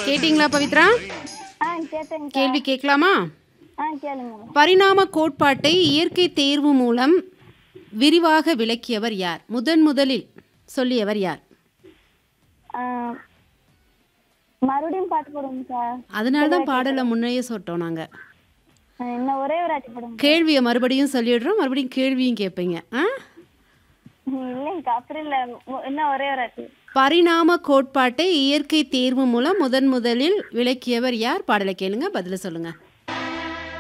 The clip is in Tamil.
கேட்டிங்களா பவித்ரா ஆ கேட்டேங்க கேள்வி கேட்கலாமா ஆ கேளுங்க பரிணாம கோட்பாட்டை இயற்கை தேர்வு மூலம் விரிவாக விளக்கியவர் யார் முதன் முதலில் சொல்லியவர் யார் ஆ, மறுபடியும் பாட்டு போடுங்க சார் அதனால தான் பாடலை முன்னையே சொல்லிட்டோம் நாங்கள் ஆ, இன்னும் ஒரே ஒரு ஆட்சி போடுங்க கேள்வியை மறுபடியும் சொல்லிடுறோம் மறுபடியும் கேள்வியும் கேட்பீங்க ஆ இல்லைங்கக்கா அப்படி இல்லை மு- இன்னும் ஒரே ஒரு ஆட்சி பரிணாம கோட்பாட்டை இயற்கை தேர்வு மூலம் முதன் முதலில் விளக்கியவர் யார் பாடலை கேளுங்க பதில சொல்லுங்க